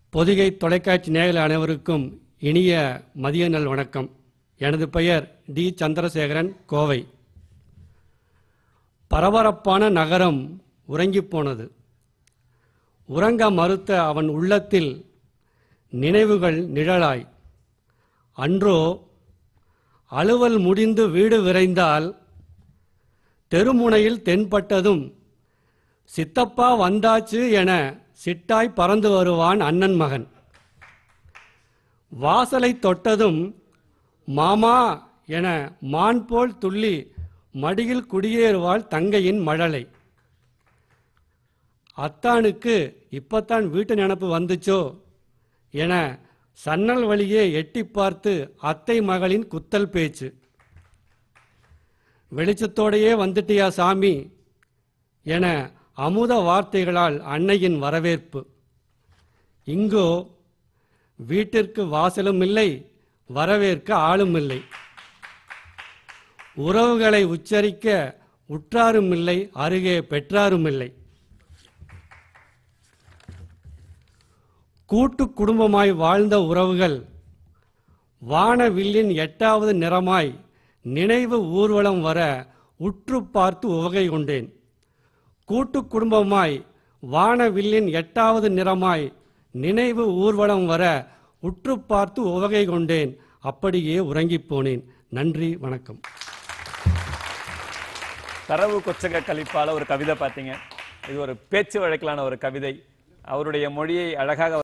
பொதிகை தொலைக்காட்சி நேயர்கள் அனைவருக்கும் இனிய மதிய நல் வணக்கம் எனது பெயர் டி சந்திரசேகரன் கோவை பரபரப்பான நகரம் உறங்கிப் போனது உறங்க மறுத்த அவன் உள்ளத்தில் நினைவுகள் நிழலாய் அன்றோ அலுவல் முடிந்து வீடு விரைந்தால் தெருமுனையில் தென்பட்டதும் சித்தப்பா வந்தாச்சு என சிட்டாய் பறந்து வருவான் அண்ணன் மகன் வாசலை தொட்டதும் மாமா என மான் போல் துள்ளி மடியில் குடியேறுவாள் தங்கையின் மழலை அத்தானுக்கு இப்பத்தான் வீட்டு நினப்பு வந்துச்சோ என சன்னல் வழியே எட்டி பார்த்து அத்தை மகளின் குத்தல் பேச்சு வெளிச்சத்தோடையே வந்துட்டியா சாமி என அமுத வார்த்தைகளால் அன்னையின் வரவேற்பு இங்கோ வீட்டிற்கு வாசலும் இல்லை வரவேற்க ஆளும் இல்லை உறவுகளை உச்சரிக்க உற்றாரும் இல்லை அருகே பெற்றாரும் இல்லை கூட்டு குடும்பமாய் வாழ்ந்த உறவுகள் வானவில்லின் எட்டாவது நிறமாய் நினைவு ஊர்வலம் வர உற்று பார்த்து உவகை கொண்டேன் கூட்டு குடும்பமாய் வானவில்லின் எட்டாவது நிறமாய் நினைவு ஊர்வலம் வர உற்று பார்த்து உவகை கொண்டேன் அப்படியே உறங்கிப் போனேன் நன்றி வணக்கம் தரவு கொச்சக கலிப்பால ஒரு கவிதை பார்த்தீங்க இது ஒரு பேச்சு வழக்கிலான ஒரு கவிதை அவருடைய மொழியை அழகாக